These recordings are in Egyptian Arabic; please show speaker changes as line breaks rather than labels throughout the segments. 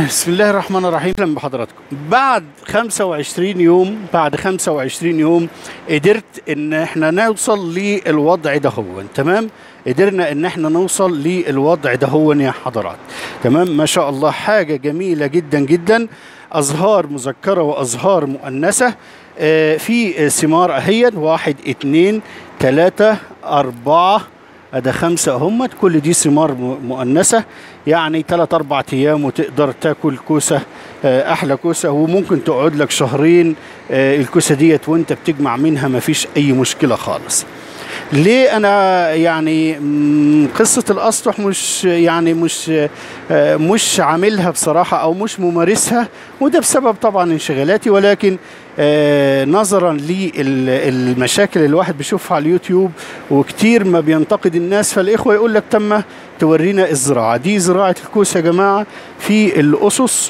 بسم الله الرحمن الرحيم اهلا بحضراتكم بعد 25 يوم بعد 25 يوم قدرت ان احنا نوصل للوضع ده هو تمام قدرنا ان احنا نوصل للوضع ده هو يا حضرات تمام ما شاء الله حاجه جميله جدا جدا ازهار مذكره وازهار مؤنثه آه في ثمار اهيت واحد اتنين تلاته اربعه ده خمسة همت كل دي ثمار م- مؤنثة يعني تلات أربع أيام وتقدر تاكل كوسة آه، أحلى كوسة وممكن تقعد لك شهرين آه، الكوسة ديت وأنت بتجمع منها مفيش أي مشكلة خالص ليه انا يعني مم، قصه الاسطح مش يعني مش آه، مش عاملها بصراحه او مش ممارسها وده بسبب طبعا انشغالاتي ولكن آه، نظرا للمشاكل اللي الواحد بيشوفها على اليوتيوب وكتير ما بينتقد الناس فالاخوه يقول لك تم تورينا الزراعه دي زراعه الكوسه يا جماعه في الاسس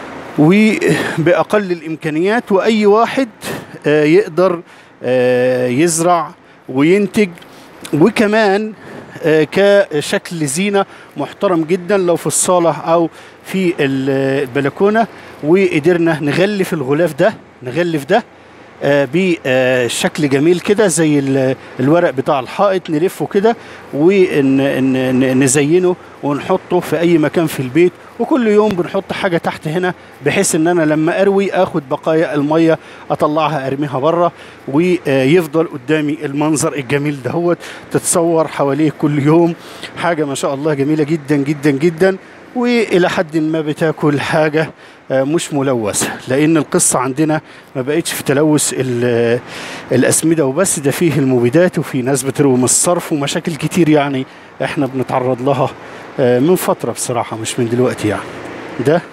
وباقل الامكانيات واي واحد آه، يقدر آه، يزرع وينتج وكمان آه، كشكل زينه محترم جدا لو في الصاله او في ال- البلكونه وقدرنا نغلف الغلاف ده نغلف ده آه، بشكل جميل كده زي ال- الورق بتاع الحائط نلفه كده ونزينه ونحطه في اي مكان في البيت وكل يوم بنحط حاجه تحت هنا بحيث ان انا لما اروي اخد بقايا الميه اطلعها ارميها بره ويفضل قدامي المنظر الجميل دهوت تتصور حواليه كل يوم حاجه ما شاء الله جميله جدا جدا جدا والى حد ما بتاكل حاجه آه، مش ملوثه لان القصه عندنا ما بقتش في تلوث ال- الاسمده وبس ده فيه المبيدات وفي ناس بتروي من الصرف ومشاكل كتير يعني احنا بنتعرض لها آه، من فتره بصراحه مش من دلوقتي يعني ده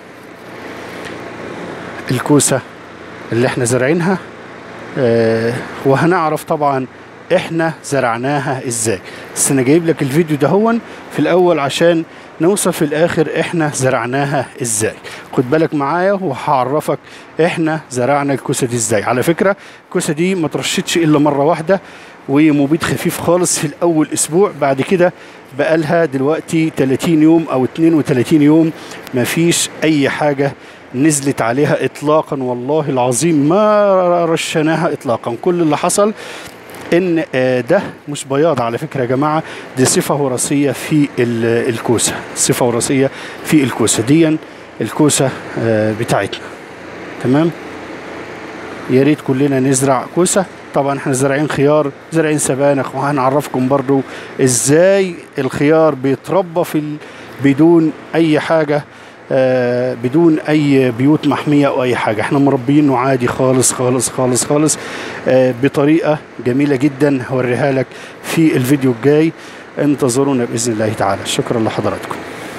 الكوسه اللي احنا زارعينها آه، وهنعرف طبعا احنا زرعناها ازاي بس انا جايب لك الفيديو ده هون في الاول عشان نوصل في الاخر احنا زرعناها ازاي خد بالك معايا وهعرفك احنا زرعنا الكوسه دي ازاي على فكره الكوسه دي ما ترشتش الا مره واحده ومبيد خفيف خالص في الاول اسبوع بعد كده بقالها دلوقتي 30 يوم او 32 يوم ما فيش اي حاجه نزلت عليها اطلاقا والله العظيم ما رشناها اطلاقا كل اللي حصل ان آه، ده مش بياض على فكره يا جماعه دي صفه وراثيه في ال- الكوسه صفه وراثيه في الكوسه دي الكوسه آه، بتاعتنا تمام يا ريت كلنا نزرع كوسه طبعا احنا زارعين خيار زارعين سبانخ وهنعرفكم برضو ازاي الخيار بيتربى في ال... بدون اي حاجه آه بدون اي بيوت محميه او اي حاجه احنا مربيينه عادي خالص خالص خالص خالص آه بطريقه جميله جدا هوريها لك في الفيديو الجاي انتظرونا باذن الله تعالى شكرا لحضراتكم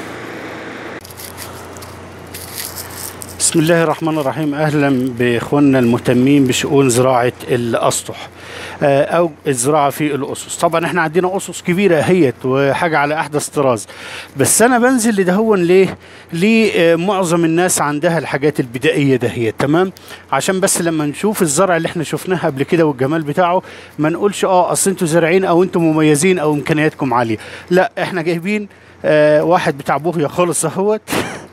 بسم الله الرحمن الرحيم اهلا باخواننا المهتمين بشؤون زراعه الاسطح آه، او الزراعه في الاسس طبعا احنا عندنا اسس كبيره اهيت وحاجه على احدث طراز بس انا بنزل لدهون ليه ليه آه، معظم الناس عندها الحاجات البدائيه دهيت تمام عشان بس لما نشوف الزرع اللي احنا شفناه قبل كده والجمال بتاعه ما نقولش اه اصل انتوا زارعين او انتوا مميزين او امكانياتكم عاليه لا احنا جايبين آه واحد بتاع بوهيه خالص اهوت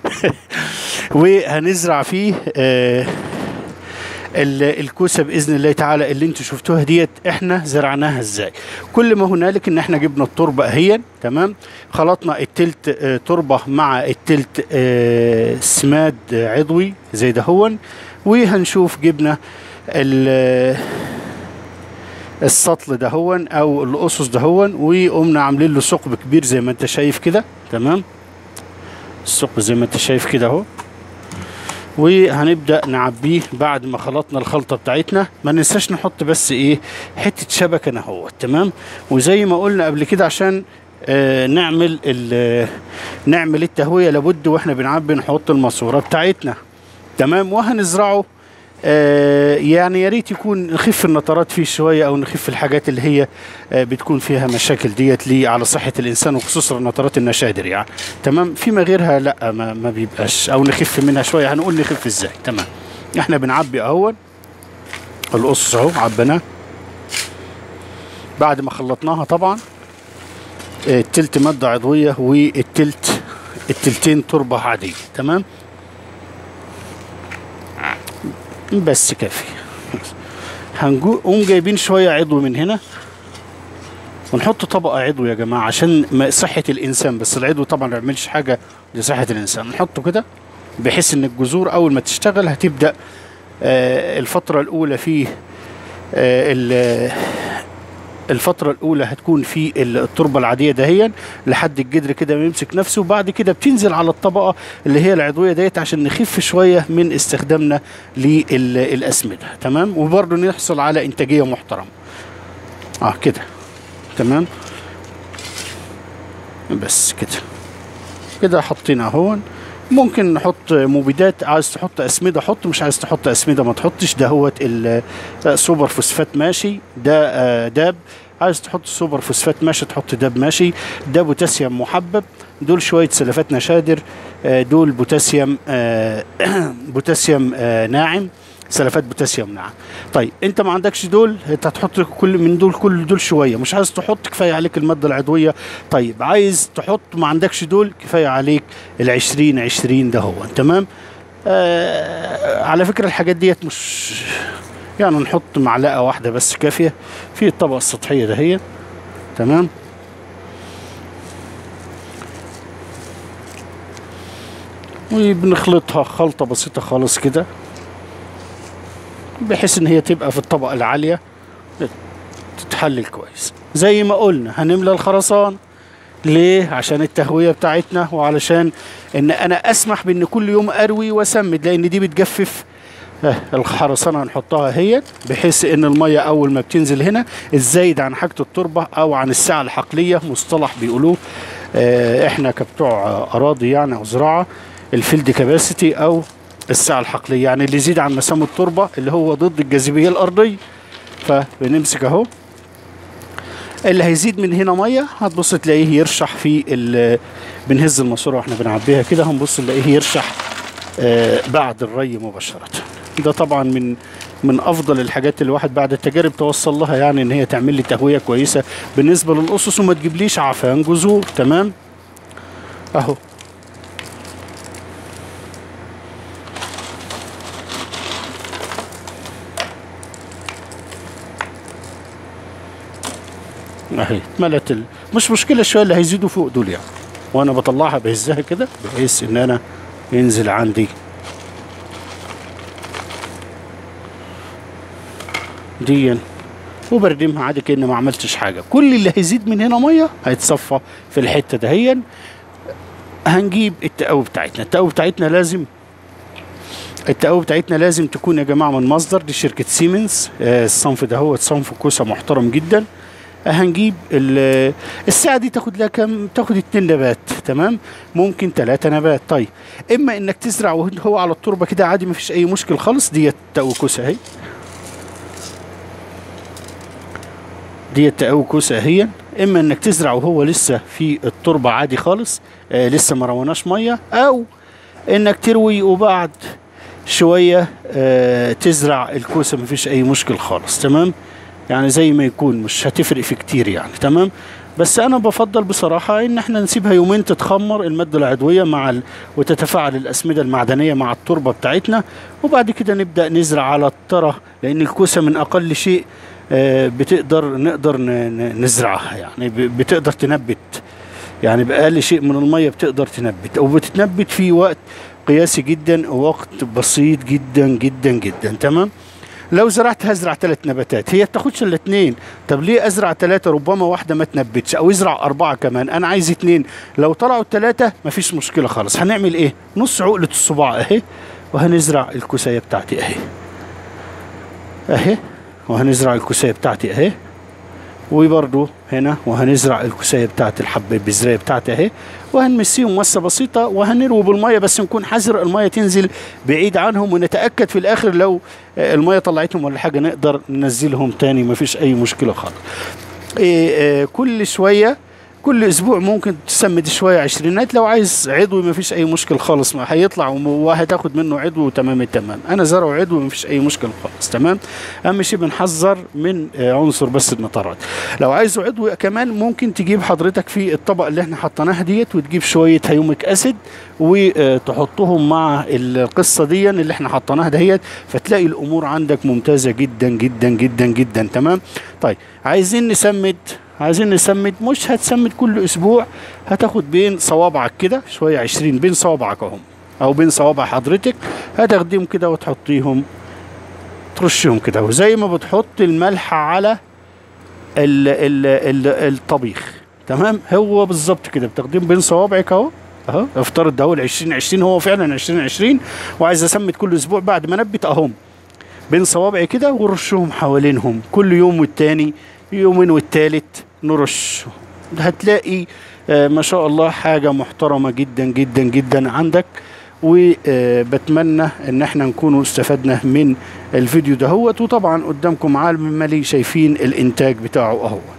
وهنزرع فيه آه ال- الكوسه باذن الله تعالى اللي انتوا شفتوها ديت احنا زرعناها ازاي كل ما هنالك ان احنا جبنا التربه اهي تمام خلطنا التلت آه، تربه مع التلت آه، سماد آه، عضوي زي دهون وهنشوف جبنا ال- السطل دهون او الاسس دهون وقمنا عاملين له ثقب كبير زي ما انت شايف كده تمام الثقب زي ما انت شايف كده اهو وهنبدا نعبيه بعد ما خلطنا الخلطه بتاعتنا ما ننساش نحط بس ايه حته شبكه انا اهو تمام وزي ما قلنا قبل كده عشان آه نعمل ال- نعمل التهويه لابد واحنا بنعبي نحط الماسوره بتاعتنا تمام وهنزرعه آه يعني يا ريت يكون نخف النطرات فيه شويه او نخف الحاجات اللي هي آه بتكون فيها مشاكل ديت ليه على صحه الانسان وخصوصا نطرات النشادر يعني تمام فيما غيرها لا ما, ما بيبقاش او نخف منها شويه هنقول نخف ازاي تمام احنا بنعبي اهون القص اهو عبيناه بعد ما خلطناها طبعا آه، التلت ماده عضويه والتلت التلتين تربه عاديه تمام بس كافي هنقوم جايبين شويه عضو من هنا ونحط طبقه عضو يا جماعه عشان ما صحه الانسان بس العضو طبعا ما يعملش حاجه لصحه الانسان نحطه كده بحيث ان الجذور اول ما تشتغل هتبدا آه، الفتره الاولى فيه آه، ال- الفترة الأولى هتكون في التربة العادية دهيا لحد الجدر كده ما يمسك نفسه وبعد كده بتنزل على الطبقة اللي هي العضوية ديت عشان نخف شوية من استخدامنا للأسمدة تمام وبرضه نحصل على إنتاجية محترمة اه كده تمام بس كده كده حطينا اهون ممكن نحط مبيدات عايز تحط اسمده حط مش عايز تحط اسمده ما تحطش ده هو السوبر فوسفات ماشي ده آه، داب عايز تحط سوبر فوسفات ماشي تحط داب ماشي ده بوتاسيوم محبب دول شويه سلفات نشادر آه، دول بوتاسيوم آه، بوتاسيوم آه، ناعم سلفات بوتاسيوم ناعم طيب انت ما عندكش دول انت هتحط كل من دول كل دول شويه مش عايز تحط كفايه عليك الماده العضويه طيب عايز تحط ما عندكش دول كفايه عليك ال 20 20 ده هو تمام آه على فكره الحاجات ديت مش يعني نحط معلقه واحده بس كافيه في الطبقه السطحيه ده هي تمام وبنخلطها خلطه بسيطه خالص كده بحيث ان هي تبقى في الطبقه العاليه تتحلل كويس زي ما قلنا هنملى الخرسان ليه عشان التهويه بتاعتنا وعلشان ان انا اسمح بان كل يوم اروي واسمد لان دي بتجفف آه، الخرسانه هنحطها هي بحيث ان الميه اول ما بتنزل هنا الزايد عن حاجه التربه او عن السعه الحقليه مصطلح بيقولوه آه، احنا كبتوع آه، اراضي يعني او زراعه الفيلد كاباسيتي او السعه الحقليه يعني اللي يزيد عن مسام التربه اللي هو ضد الجاذبيه الارضيه فبنمسك اهو اللي هيزيد من هنا ميه هتبص تلاقيه يرشح في ال- بنهز الماسوره واحنا بنعبيها كده هنبص نلاقيه يرشح آه، بعد الري مباشره ده طبعا من من افضل الحاجات اللي الواحد بعد التجارب توصل لها يعني ان هي تعمل لي تهويه كويسه بالنسبه للاسس وما تجيبليش عفان جذور تمام اهو اهي اتملت ال... مش مشكله شويه اللي هيزيدوا فوق دول يعني وانا بطلعها بهزها كده بحيث ان انا ينزل عندي ديا وبردمها عادي كأن ما عملتش حاجه كل اللي هيزيد من هنا ميه هيتصفى في الحته دهيا هنجيب التقاوي بتاعتنا التقاوي بتاعتنا لازم التقاوي بتاعتنا لازم تكون يا جماعه من مصدر دي شركه سيمنز آه، الصنف ده هو صنف كوسه محترم جدا هنجيب ال- الساعة دي تاخد لها كام تاخد اتنين نبات تمام ممكن تلاتة نبات طيب اما انك تزرع وهو على التربة كده عادي مفيش اي مشكل خالص ديت تقوي كوسة اهي ديت تقوي كوسة اهي اما انك تزرع وهو لسه في التربة عادي خالص آه لسه ما رويناش مية او انك تروي وبعد شوية آه تزرع الكوسة مفيش اي مشكل خالص تمام يعني زي ما يكون مش هتفرق في كتير يعني تمام بس انا بفضل بصراحه ان احنا نسيبها يومين تتخمر الماده العضويه مع ال... وتتفاعل الاسمده المعدنيه مع التربه بتاعتنا وبعد كده نبدا نزرع على الترى لان الكوسه من اقل شيء آه، بتقدر نقدر ن- ن- نزرعها يعني ب- بتقدر تنبت يعني باقل شيء من الميه بتقدر تنبت او بتتنبت في وقت قياسي جدا ووقت بسيط جدا جدا جدا تمام لو زرعت هزرع ثلاث نباتات هي بتاخدش الا اتنين طب ليه ازرع ثلاثة ربما واحدة ما تنبتش او ازرع اربعة كمان انا عايز اتنين لو طلعوا الثلاثة مفيش مشكلة خالص هنعمل ايه نص عقلة الصباع اهي وهنزرع الكوساية بتاعتي اهي اهي وهنزرع الكوساية بتاعتي اهي وبرضو هنا وهنزرع الكوساية بتاعت الحبة البذرية بتاعتي اهي وهنمسيهم مسة بسيطة وهنروي بالمية بس نكون حذر المية تنزل بعيد عنهم ونتأكد في الآخر لو آه، المية طلعتهم ولا حاجة نقدر ننزلهم تاني مفيش أي مشكلة خالص إيه، آه، كل شوية كل اسبوع ممكن تسمد شويه عشرينات لو عايز عضوي ما فيش اي مشكل خالص ما هيطلع وم- وهتاخد منه عضو وتمام التمام انا زرعه عضوي ما فيش اي مشكل خالص تمام اهم شيء بنحذر من آه، عنصر بس النطرات لو عايزه عضوي كمان ممكن تجيب حضرتك في الطبق اللي احنا حطيناها ديت وتجيب شويه هيوميك اسيد وتحطهم مع القصه دي اللي احنا حطيناها دهيت فتلاقي الامور عندك ممتازه جدا جدا جدا جدا تمام طيب عايزين نسمد عايزين نسمد مش هتسمد كل اسبوع هتاخد بين صوابعك كده شويه عشرين بين صوابعك اهم او بين صوابع حضرتك هتاخديهم كده وتحطيهم ترشهم كده وزي ما بتحط الملح على ال ال ال الطبيخ تمام هو بالظبط كده بتاخديهم بين صوابعك اهو اهو افترض ده هو ال 2020 هو فعلا 2020 وعايز اسمد كل اسبوع بعد ما نبت اهم بين صوابعي كده ورشهم حوالينهم كل يوم والتاني يومين والتالت نرش هتلاقي آه، ما شاء الله حاجة محترمة جدا جدا جدا عندك وبتمنى ان احنا نكونوا استفدنا من الفيديو دهوت وطبعا قدامكم عالم مالي شايفين الانتاج بتاعه اهو